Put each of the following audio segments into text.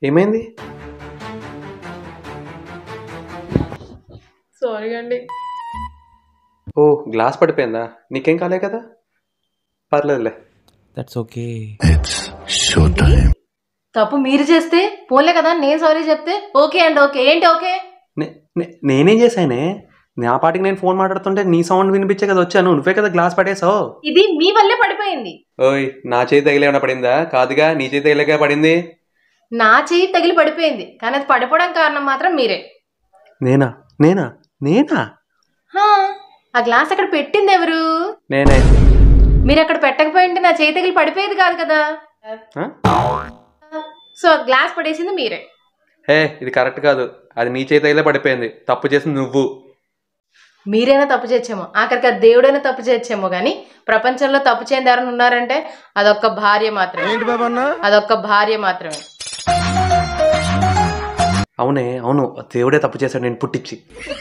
ఏమైంది సారీ అండి ఓ గ్లాస్ పడిపోయిందా నీకేం కాలే కదా పర్లేదులే దట్స్ ఓకే తప్పు మీరు చేస్తే పోలే కదా నేను సారీ చెప్తే ఓకే అండి ఓకే ఏంటి ఓకే నే- నే- నేనేం చేశానే నా పాటికి నేను ఫోన్ మాట్లాడుతుంటే నీ సౌండ్ వినిపించే కదా వచ్చాను నువ్వే కదా గ్లాస్ పడేసావు ఇది మీ వల్లే పడిపోయింది ఓయ్ నా చేతి తగిలేమన్నా పడిందా కాదుగా నీ చేతి తగిలేగా పడింది నా చెయ్యి తగిలి పడిపోయింది కానీ అది పడిపోవడం కారణం మాత్రం మీరే నేనా నేనా నేనా హా, ఆ గ్లాస్ అక్కడ పెట్టింది ఎవరు నేనే మీరు అక్కడ పెట్టకపోయింటే నా చేయి తగిలి పడిపోయేది కాదు కదా ఆ? సో ఆ గ్లాస్ పడేసింది మీరే హే ఇది కరెక్ట్ కాదు అది నీ చేతి తగిలే పడిపోయింది తప్పు చేసింది నువ్వు మీరైనా తప్పు చేయొచ్చేమో ఆఖరికి ఆ దేవుడైనా తప్పు చేయొచ్చేమో కానీ ప్రపంచంలో తప్పు చేయని ఎవరైనా ఉన్నారంటే అదొక్క భార్య మాత్రమే అదొక్క భార్య మాత్రమే అవునే అవును దేవుడే తప్పు చేశాడు నేను పుట్టించి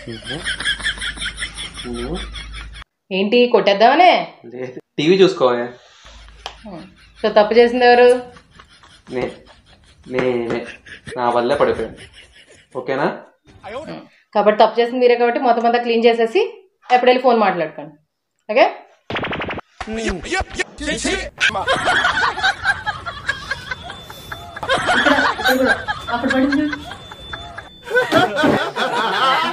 ఏంటి కొట్టేద్దామనే లేదు టీవీ చూసుకోవే సో తప్పు చేసింది ఎవరు నే నేనే నా వల్లే పడిపోయింది ఓకేనా కాబట్టి తప్పు చేసింది మీరే కాబట్టి మొత్తం అంతా క్లీన్ చేసేసి ఎప్పుడు వెళ్ళి ఫోన్ మాట్లాడుకోండి ఓకే ఇక్కడ, ఇక్కడ కూడా. అక్కడ పడింది